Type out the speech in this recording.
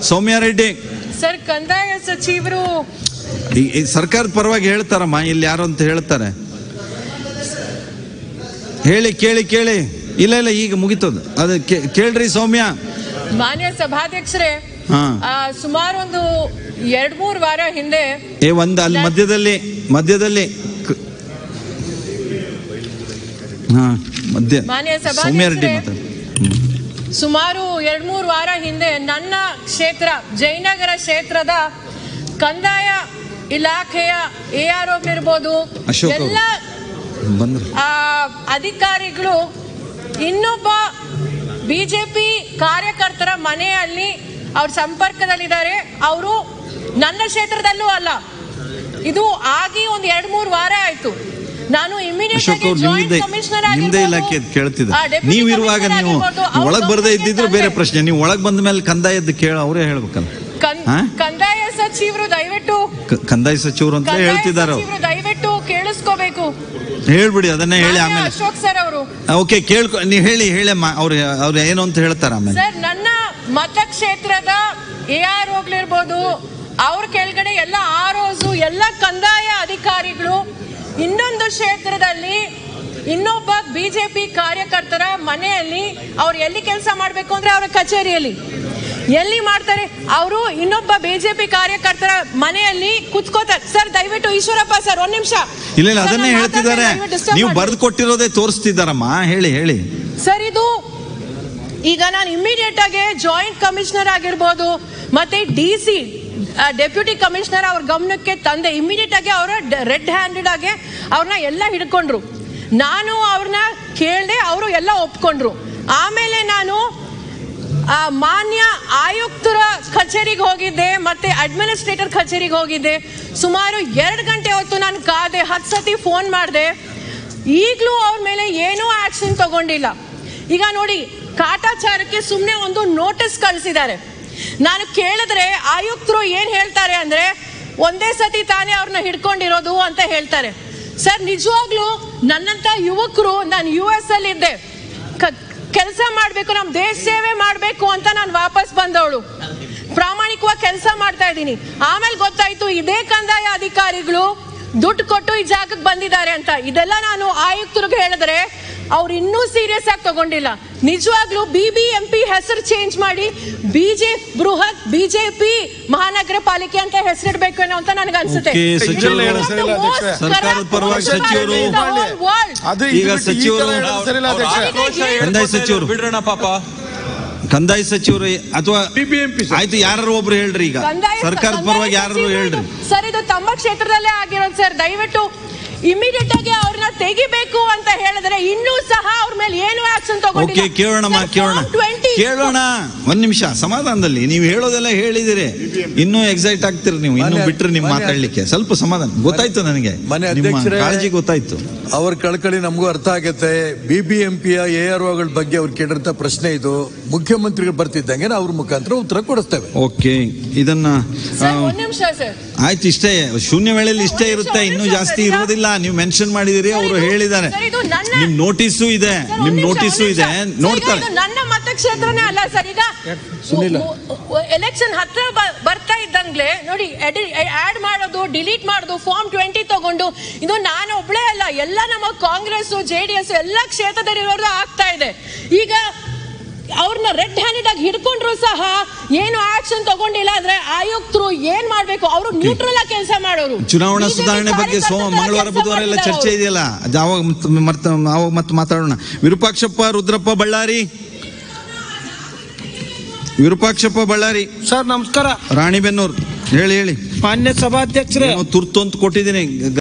ಸೌಮ್ಯ Reddy sir ಕಂದಾಯ ಸಚಿವರು ಈ- ಈ ಸರ್ಕಾರದ ಪರವಾಗಿ ಹೇಳ್ತಾರಮ್ಮ ಇಲ್ಲಿ ಯಾರು ಅಂತ ಹೇಳ್ತಾರೆ ಹೇಳಿ ಕೇಳಿ ಕೇಳಿ ಇಲ್ಲ ಇಲ್ಲ ಈಗ ಮುಗಿತದ ಅದು ಕೇ- ಕೇಳ್ರಿ ಸೌಮ್ಯ ಮಾನ್ಯ ಸಭಾಧ್ಯಕ್ಷರೇ ಹಾ ಆ, ಸುಮಾರು ಒಂದು ಎರಡ್ ಮೂರ್ ವಾರ ಹಿಂದೆ ಏ ಒಂದು ಅಲ್ಲಿ ಮಧ್ಯದಲ್ಲಿ ಮಧ್ಯದಲ್ಲಿ ಕ- ಹಾ ಮಧ್ಯ ಮಾನ್ಯ ಸೌಮ್ಯ ರೆಡ್ಡಿ ಸಭಾಧ್ಯಕ್ಷರೇ ಮಾತಾಡಿ ಸುಮಾರು ಎರಡ್ ಮೂರ್ ವಾರ ಹಿಂದೆ ನನ್ನ ಕ್ಷೇತ್ರ ಜಯನಗರ ಕ್ಷೇತ್ರದ ಕಂದಾಯ ಇಲಾಖೆಯ ಎ ಆರ್ ಇರ್ಬೋದು ಅಶೋಕ್ ಅವ್ರು. ಎಲ್ಲ ಬಂದ್ರು ಆ, ಅಧಿಕಾರಿಗಳು ಇನ್ನೊಬ್ಬ ಬಿಜೆಪಿ ಕಾರ್ಯಕರ್ತರ ಮನೆಯಲ್ಲಿ ಅವ್ರ ಸಂಪರ್ಕದಲ್ಲಿದ್ದಾರೆ ಅವರು ನನ್ನ ಕ್ಷೇತ್ರದಲ್ಲೂ ಅಲ್ಲ ಇದು ಆಗಿ ಒಂದ್ ಎರಡ್ ಮೂರ್ ವಾರ ಆಯ್ತು ನಾನು ಇಮಿಡಿಯೇಟ್ ಅಶೋಕ್ ಆಗಿ ಅವ್ರು ಜಾಯಿಂಟ್ ನಿಮ್ದೇ ಕಮಿಷನರ್ ನಿಮ್ದೇ ಇಲಾಖೆ ಕೇಳ್ತಿದ್ದೆ ನೀವು ಇರುವಾಗ ನೀವು ಒಳಗ್ ಬರ್ದೇ ಇದ್ದಿದ್ರು ಬೇರೆ ಪ್ರಶ್ನೆ ನೀವು ಒಳಗ್ ಬಂದ ಮೇಲೆ ಕಂದಾಯದ್ದು ಕೇಳ ಅವರೇ ಹೇಳ್ಬೇಕಲ್ಲ ಹಾ? ಕಂದಾಯ ಸಚಿವರು ದಯವಿಟ್ಟು ಕ- ಕಂದಾಯ ಸಚಿವರು ಅಂತ ಕಂದಾಯ ಹೇಳ್ತಿದ್ದಾರೆ ಅವ್ರು ಸಚಿವರು ದಯವಿಟ್ಟು ಕೇಳಿಸ್ಕೋಬೇಕು ಹೇಳ್ಬಿಡಿ ಅದನ್ನೇ ಹೇಳಿ ಮಾನ್ಯ ಆಮೇಲೆ ಅಶೋಕ್ ಸರ್ ಅವರು ಓಕೆ ಕೇಳ್ಕೊ ನೀವು ಹೇಳಿ ಹೇಳಮ್ಮ ಅವ್ರು ಅವ್ರು ಏನು ಅಂತ ಹೇಳ್ತಾರ ಆಮೇಲೆ ಸರ್ ನನ್ನ ಮತಕ್ಷೇತ್ರದ ಎ ಆರ್ ಇರ್ಬೋದು ಅವ್ರ ಕೆಳಗಡೆ ಎಲ್ಲ ಆರ್ ಎಲ್ಲ ಕಂದಾಯ ಅಧಿಕಾರಿಗಳು ಇನ್ನೊಂದು ಕ್ಷೇತ್ರದಲ್ಲಿ ಇನ್ನೊಬ್ಬ ಬಿಜೆಪಿ ಕಾರ್ಯಕರ್ತರ ಮನೆಯಲ್ಲಿ ಅವ್ರು ಎಲ್ಲಿ ಕೆಲಸ ಮಾಡಬೇಕು ಅಂದ್ರೆ ಅವರ ಕಚೇರಿಯಲ್ಲಿ ಎಲ್ಲಿ ಮಾಡ್ತಾರೆ ಅವರು ಇನ್ನೊಬ್ಬ ಬಿಜೆಪಿ ಕಾರ್ಯಕರ್ತರ ಮನೆಯಲ್ಲಿ ಕುತ್ಕೋತಾರೆ ಸರ್ ದಯವಿಟ್ಟು ಈಶ್ವರಪ್ಪ ಸರ್ ಒಂದ್ ನಿಮಿಷ ಇಲ್ಲ ಇಲ್ಲ ಅದನ್ನೇ ಹೇಳ್ತಿದ್ದಾರೆ ನೀವು ಬರೆದು ಕೊಟ್ಟಿರೋದೇ ತೋರಿಸ್ತಿದ್ದಾರಮ್ಮ ಹೇಳಿ ಹೇಳಿ ಸರ್ ಇದು ಈಗ ನಾನು ಇಮಿಡಿಯೇಟ್ ಆಗಿ ಜಾಯಿಂಟ್ ಕಮಿಷನರ್ ಆಗಿರ್ಬೋದು ಮತ್ತೆ ಡಿ ಸಿ ಡೆಪ್ಯೂಟಿ ಕಮಿಷನರ್ ಅವ್ರ ಗಮನಕ್ಕೆ ತಂದೆ ಇಮಿಡಿಯೇಟ್ ಆಗಿ ಅವರ ರೆಡ್ ಹ್ಯಾಂಡೆಡ್ ಆಗಿ ಅವ್ರನ್ನ ಎಲ್ಲ ಹಿಡ್ಕೊಂಡ್ರು ನಾನು ಅವ್ರನ್ನ ಕೇಳ್ದೆ ಅವರು ಎಲ್ಲ ಒಪ್ಕೊಂಡ್ರು ಆಮೇಲೆ ನಾನು ಆ, ಮಾನ್ಯ ಆಯುಕ್ತರ ಕಚೇರಿಗೆ ಹೋಗಿದ್ದೆ ಮತ್ತೆ ಅಡ್ಮಿನಿಸ್ಟ್ರೇಟರ್ ಕಚೇರಿಗೆ ಹೋಗಿದ್ದೆ ಸುಮಾರು ಎರಡು ಗಂಟೆ ಹೊತ್ತು ನಾನು ಕಾದೆ ಹತ್ತು ಸತಿ ಫೋನ್ ಮಾಡಿದೆ ಈಗಲೂ ಅವ್ರ ಮೇಲೆ ಏನೂ ಆಕ್ಷನ್ ತಗೊಂಡಿಲ್ಲ ಈಗ ನೋಡಿ ಕಾಟಾಚಾರಕ್ಕೆ ಸುಮ್ಮನೆ ಒಂದು ನೋಟಿಸ್ ಕಳಿಸಿದ್ದಾರೆ ನಾನು ಕೇಳಿದ್ರೆ ಆಯುಕ್ತರು ಏನ್ ಹೇಳ್ತಾರೆ ಅಂದ್ರೆ ಒಂದೇ ಸತಿ ತಾನೇ ಅವ್ರನ್ನ ಹಿಡ್ಕೊಂಡಿರೋದು ಅಂತ ಹೇಳ್ತಾರೆ ಸರ್ ನಿಜವಾಗ್ಲೂ ನನ್ನಂತ ಯುವಕರು ನಾನು ಯು ಎಸ್ ಅಲ್ಲಿ ಇದ್ದೆ ಕೆಲಸ ಮಾಡ್ಬೇಕು ನಮ್ ದೇಶ ಸೇವೆ ಮಾಡ್ಬೇಕು ಅಂತ ನಾನು ವಾಪಸ್ ಬಂದವಳು ಪ್ರಾಮಾಣಿಕವಾಗಿ ಕೆಲಸ ಮಾಡ್ತಾ ಇದ್ದೀನಿ ಆಮೇಲೆ ಗೊತ್ತಾಯ್ತು ಇದೇ ಕಂದಾಯ ಅಧಿಕಾರಿಗಳು ದುಡ್ಡು ಕೊಟ್ಟು ಈ ಜಾಗಕ್ಕೆ ಬಂದಿದ್ದಾರೆ ಅಂತ ಇದೆಲ್ಲ ನಾನು ಆಯುಕ್ತರಿಗೆ ಹೇಳಿದ್ರೆ ಅವ್ರು ಇನ್ನೂ ಸೀರಿಯಸ್ ಆಗಿ ತಗೊಂಡಿಲ್ಲ ನಿಜವಾಗ್ಲೂ ಬಿ ಬಿ ಎಂ ಪಿ ಹೆಸರು ಚೇಂಜ್ ಮಾಡಿ ಬಿಜೆ ಬೃಹತ್ ಬಿಜೆಪಿ ಮಹಾನಗರ ಪಾಲಿಕೆ ಅಂತ ಹೆಸರಿಡ್ಬೇಕೇನೋ ಅಂತ ನನಗೆ ಅನ್ಸುತ್ತೆ Okay, ಸಚಿವರು One of the most ಸರ್ಕಾರದ corrupt ಪರವಾಗಿ politicians ಸಚಿವರು in the whole world. ಅದು ಈಗ ಇದು ಬಿಟ್ಟು ಈ ಸಚಿವರು ತರ ಹೇಳೋದು ಸರಿಯಿಲ್ಲ ಅಧ್ಯಕ್ಷ ಕಂದಾಯ ಸಚಿವರು ಬಿಡ್ರಣ ಪಾಪ ಕಂದಾಯ ಸಚಿವರು ಅಥವಾ BBMP ಸರ್. ಆಯ್ತು ಯಾರು ಒಬ್ರು ಹೇಳ್ರಿ ಈಗ ಕಂದಾಯ ಸರ್ಕಾರದ ಕಂದಾಯ ಪರವಾಗಿ ಯಾರು ಸಚಿವರು ಹೇಳ್ರಿ ಇದು- ಸರ್ ಇದು ತಮ್ಮ ಕ್ಷೇತ್ರದಲ್ಲೇ ಆಗಿರೋದು ಸರ್ ದಯವಿಟ್ಟು ಇಮಿಡಿಯೇಟ್ ಆಗಿ ಅವ್ರನ್ನ ತೆಗಿಬೇಕು ಅಂತ ಹೇಳಿದ್ರೆ ಇನ್ನೂ ಸಹ ಅವ್ರ ಮೇಲೆ ಏನು ಆಕ್ಷನ್ ಓಕೆ ಕೇಳೋಣಮ್ಮ ಕೇಳೋಣ ಕೇಳೋಣ ಒಂದ್ ನಿಮಿಷ ಸಮಾಧಾನದಲ್ಲಿ ನೀವು ಹೇಳೋದೆಲ್ಲ ಹೇಳಿದಿರಿ ಇನ್ನೂ ಎಕ್ಸೈಟ್ ಆಗ್ತೀರಿ ನೀವು ಇನ್ನೂ ಮಾನ್ಯ- ಬಿಟ್ರೆ ನಿಮ್ ಮಾನ್ಯ- ಮಾತಾಡ್ಲಿಕ್ಕೆ ಸ್ವಲ್ಪ ಸಮಾಧಾನ ಗೊತ್ತಾಯ್ತು ನನಗೆ ಮಾನ್ಯ ನಿಮ್ಮ ಅಧ್ಯಕ್ಷರೇ- ಕಾಳಜಿ ಗೊತ್ತಾಯ್ತು ಅವ್ರ ಕಳ್ಕಳಿ ನಮಗೂ ಅರ್ಥ ಆಗತ್ತೆ ಬಿ ಬಿ ಎಂ ಪಿಯ ಎ ಆರ್ ಒಗಳ ಬಗ್ಗೆ ಅವ್ರು ಕೇಳಿರಂತ ಪ್ರಶ್ನೆ ಇದು ಮುಖ್ಯಮಂತ್ರಿಗಳು ಬರ್ತಿದ್ದಂಗೆ ನಾವು ಅವ್ರ ಮುಖಾಂತರ ಉತ್ತರ ಕೊಡಿಸ್ತೇವೆ ಓಕೆ ಇದನ್ನ ಸರ್ ಆ, ಒಂದ್ ನಿಮಿಷ ಸರ್ ಆಯ್ತು ಇಷ್ಟೇ ಶೂನ್ಯ ವೇಳೆಯಲ್ಲಿ ಇಷ್ಟೇ ಇರುತ್ತೆ ಇನ್ನೂ ಜಾಸ್ತಿ ಇರೋದಿಲ್ಲ ನೀವು ಮೆನ್ಷನ್ ಮಾಡಿದಿರಿ ಸರ್, ಅವರು ಇದು- ಹೇಳಿದ್ದಾರೆ ಸರ್, ಇದು ನನ್ನ- ನಿಮ್ ನೋಟಿಸು ಇದೆ ಸರ್, ಒಂದ್ ನಿಮ್ ನಿಮಿಷ, ನೋಟಿಸು ಒಂದ್ ಇದೆ ನಿಮಿಷ. ನೋಡ್ತಾರೆ ಸರ್, ಇದು ನನ್ನ ಮತಕ್ಷೇತ್ರನೇ ಅಲ್ಲ ಸರ್ ಈಗ ಸುನಿಲ. ಎಲೆಕ್ಷನ್ ಹತ್ರ ಬ- ಬರ್ತಾ ಇದ್ದಂಗ್ಲೆ ನೋಡಿ ಆಡ್ ಮಾಡೋದು ಡಿಲೀಟ್ ಮಾಡೋದು ಫಾರ್ಮ್ ಟ್ವೆಂಟಿ ತಗೊಂಡು ಇದು ನಾನು ಒಬ್ಳೇ ಅಲ್ಲ ಎಲ್ಲ ನಮ್ಮ ಕಾಂಗ್ರೆಸ್ ಜೆ ಡಿ ಎಸ್ ಎಲ್ಲ ಕ್ಷೇತ್ರದಲ್ಲಿರೋದು ಆಗ್ತಾ ಇದೆ ಈಗ ಅವ್ರನ್ನ ರೆಡ್ ಹ್ಯಾಂಡೆಡ್ ಆಗಿ ಹಿಡ್ಕೊಂಡ್ರು ಸಹ ಏನು ಆಕ್ಷನ್ ತಗೊಂಡಿಲ್ಲ ಅಂದ್ರೆ ಆಯುಕ್ತರು ಏನ್ ಮಾಡ್ಬೇಕು ಅವರು ನ್ಯೂಟ್ರಲ್ ಆಗಿ ಕೆಲಸ ಮಾಡೋರು ಚುನಾವಣಾ BJP ಸುಧಾರಣೆ ಬಗ್ಗೆ ಸೋಮ ಕಾರ್ಯಕರ್ತರ ಮಂಗಳವಾರ ಕೆಲ್ಸ ಬುಧವಾರ ಎಲ್ಲ ಮಾಡಿದ್ದಾರೆ ಚರ್ಚೆ ಅವ್ರು. ಇದೆಯಲ್ಲ ಅದು ಅವಾಗ ಮತ್- ಮರ್ತ ಅವಾಗ ಮತ್ತೆ ಮಾತಾಡೋಣ ವಿರೂಪಾಕ್ಷಪ್ಪ ರುದ್ರಪ್ಪ ಬಳ್ಳಾರಿ ವಿರೂಪಾಕ್ಷಪ್ಪ ಬಳ್ಳಾರಿ ಸರ್ ನಮಸ್ಕಾರ ರಾಣಿಬೆನ್ನೂರ್ ಹೇಳಿ ಹೇಳಿ ಮಾನ್ಯ ಸಭಾಧ್ಯಕ್ಷರೇ ಏನೋ ತುರ್ತು ಅಂತ ಕೊಟ್ಟಿದ್ದೀನಿ